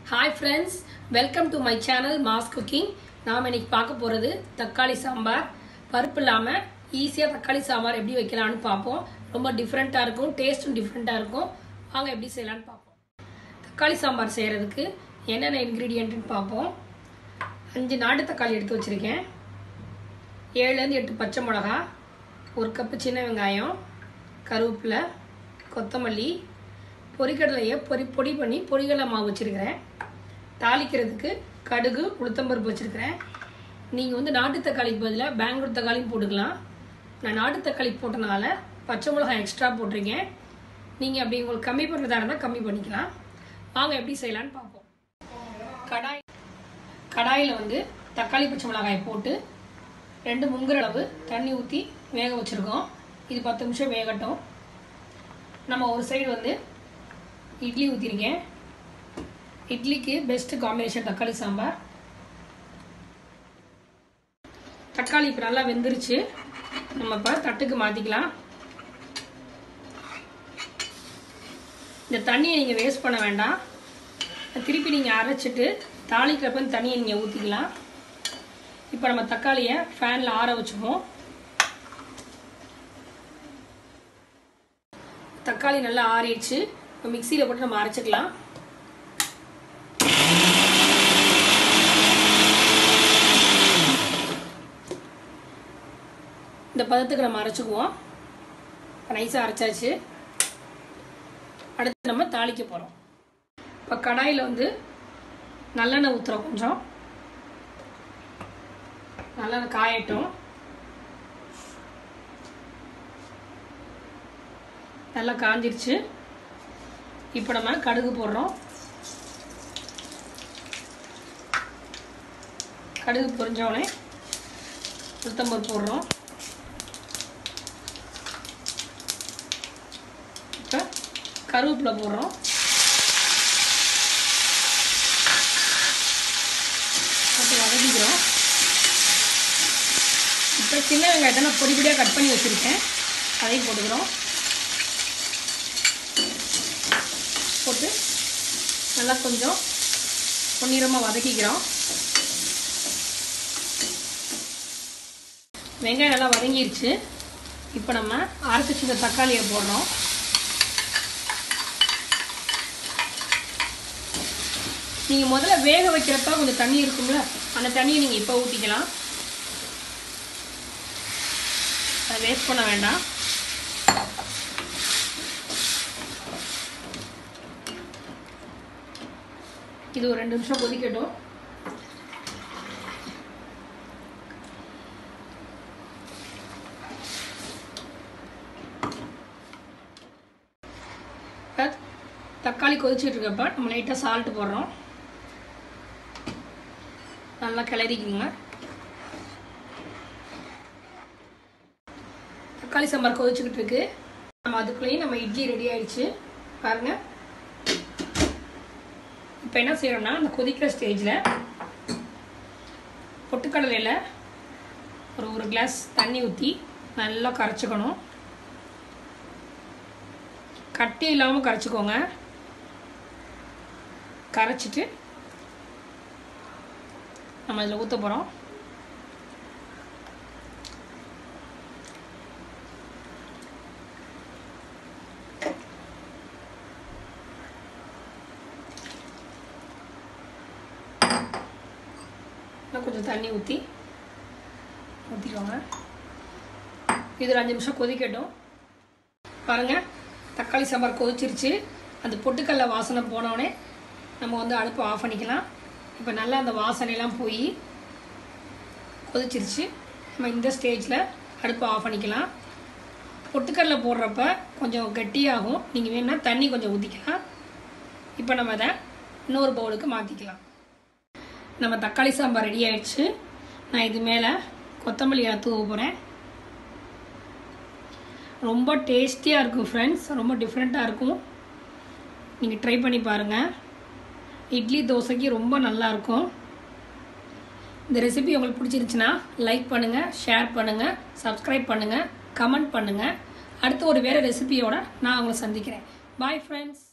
hi friends welcome to my channel mass cooking நாம் இன்னைக்கு பார்க்க போகிறது தக்காளி சாம்பார் பருப்பு இல்லாமல் ஈஸியாக தக்காளி சாம்பார் எப்படி வைக்கலாம்னு பார்ப்போம் ரொம்ப டிஃப்ரெண்ட்டாக இருக்கும் டேஸ்ட்டும் டிஃப்ரெண்ட்டாக இருக்கும் வாங்க எப்படி செய்யலாம்னு பார்ப்போம் தக்காளி சாம்பார் செய்கிறதுக்கு என்னென்ன இன்க்ரீடியண்ட்டுன்னு பார்ப்போம் அஞ்சு நாட்டு தக்காளி எடுத்து வச்சுருக்கேன் ஏழுலேருந்து எட்டு பச்சை மிளகா ஒரு கப்பு சின்ன வெங்காயம் கருவேப்பிலை கொத்தமல்லி பொரிக்கடலையை பொரி பொடி பண்ணி பொரிகடலை மாவு வச்சுருக்கிறேன் தாளிக்கிறதுக்கு கடுகு உளுத்தம்பருப்பு வச்சுருக்கிறேன் நீங்கள் வந்து நாட்டு தக்காளிக்கு பதிலாக பெங்களூர் தக்காளியும் போட்டுக்கலாம் நான் நாட்டு தக்காளி போட்டனால பச்சை மிளகாய் எக்ஸ்ட்ரா போட்டிருக்கேன் நீங்கள் அப்படி உங்களுக்கு கம்மி பண்ணுறதா இருந்தால் கம்மி பண்ணிக்கலாம் வாங்க எப்படி செய்யலான்னு பார்ப்போம் கடாய் கடாயில் வந்து தக்காளி பச்சை மிளகாய் போட்டு ரெண்டு முங்குற அளவு தண்ணி ஊற்றி வேக வச்சுருக்கோம் இது பத்து நிமிஷம் வேகட்டும் நம்ம ஒரு சைடு வந்து இட்லி ஊற்றிருக்கேன் இட்லிக்கு பெஸ்ட்டு காம்பினேஷன் தக்காளி சாம்பார் தக்காளி இப்போ நல்லா வெந்துருச்சு நம்ம இப்போ தட்டுக்கு மாற்றிக்கலாம் இந்த தண்ணியை நீங்கள் வேஸ்ட் பண்ண வேண்டாம் திருப்பி நீங்கள் அரைச்சிட்டு தாளிக்கிறப்ப இந்த தண்ணியை நீங்கள் ஊற்றிக்கலாம் இப்போ நம்ம தக்காளியை ஃபேனில் ஆற வச்சுப்போம் தக்காளி நல்லா ஆறிடுச்சு இப்போ மிக்சியில் போட்டு நம்ம அரைச்சிக்கலாம் இந்த பதத்துக்கு நம்ம அரைச்சிக்குவோம் நைஸாக அரைச்சாச்சு அடுத்து நம்ம தாளிக்க போகிறோம் இப்போ கடாயில் வந்து நல்லெண்ணெய் ஊற்றுறோம் கொஞ்சம் நல்லெண்ணெய் காயட்டும் நல்லா காஞ்சிருச்சு இப்போ நம்ம கடுகு போடுறோம் கடுகு பொரிஞ்சோடனே உளுத்தம்பருப்பு போடுறோம் இப்போ கருவேப்பிலை போடுறோம் போட்டு வதக்கிக்கிறோம் இப்போ சின்ன வெங்காயத்தை நான் பொடி பொடியாக கட் பண்ணி வச்சுருக்கேன் அதையும் போட்டுக்கிறோம் போட்டு நல்லா கொஞ்சம் பொன்னிறமாக வதக்கிக்கிறோம் வெங்காயம் நல்லா வதங்கிருச்சு இப்போ நம்ம அரைச்சி வச்சுருந்த தக்காளியை போடுறோம் நீங்கள் முதல்ல வேக வைக்கிறப்ப கொஞ்சம் தண்ணி இருக்கும்ல அந்த தண்ணியை நீங்கள் இப்போ ஊற்றிக்கலாம் அதை வேஸ்ட் பண்ண வேண்டாம் இது ஒரு ரெண்டு நிமிஷம் கொதிக்கட்டும் தக்காளி கொதிச்சுட்டு இருக்கப்ப நம்ம லைட்டாக சால்ட் போடுறோம் நல்லா கிளறிக்குங்க தக்காளி சாம்பார் கொதிச்சுக்கிட்டு இருக்கு நம்ம அதுக்குள்ளேயும் நம்ம இட்லி ரெடி ஆயிடுச்சு பாருங்கள் இப்போ என்ன செய்யறோம்னா அந்த கொதிக்கிற ஸ்டேஜில் பொட்டுக்கடலையில் ஒரு ஒரு கிளாஸ் தண்ணி ஊற்றி நல்லா கரைச்சிக்கணும் கட்டி இல்லாமல் கரைச்சிக்கோங்க கரைச்சிட்டு நம்ம இதில் ஊற்ற போகிறோம் கொஞ்சம் தண்ணி ஊற்றி ஊற்றிக்கோங்க இது ஒரு அஞ்சு நிமிஷம் கொதிக்கட்டும் பாருங்கள் தக்காளி சாம்பார் கொதிச்சிருச்சு அந்த பொட்டுக்கல்ல வாசனை போனோடனே நம்ம வந்து அடுப்பை ஆஃப் பண்ணிக்கலாம் இப்போ நல்லா அந்த வாசனையெல்லாம் போய் கொதிச்சிருச்சு நம்ம இந்த ஸ்டேஜில் அடுப்பை ஆஃப் பண்ணிக்கலாம் பொட்டுக்கல்ல போடுறப்ப கொஞ்சம் கட்டியாகும் நீங்கள் வேணும்னா தண்ணி கொஞ்சம் ஊற்றிக்கலாம் இப்போ நம்ம அதை இன்னொரு பவுலுக்கு மாற்றிக்கலாம் நம்ம தக்காளி சாம்பார் ரெடி ஆயிடுச்சு நான் இது மேலே கொத்தமல்லி தூவ போகிறேன் ரொம்ப டேஸ்டியாக இருக்கும் ஃப்ரெண்ட்ஸ் ரொம்ப டிஃப்ரெண்ட்டாக இருக்கும் நீங்கள் ட்ரை பண்ணி பாருங்கள் இட்லி தோசைக்கு ரொம்ப நல்லாயிருக்கும் இந்த ரெசிபி உங்களுக்கு பிடிச்சிருந்துச்சுன்னா லைக் பண்ணுங்கள் ஷேர் பண்ணுங்கள் சப்ஸ்கிரைப் பண்ணுங்கள் கமெண்ட் பண்ணுங்கள் அடுத்து ஒரு வேறு ரெசிபியோட நான் உங்களை சந்திக்கிறேன் பாய் ஃப்ரெண்ட்ஸ்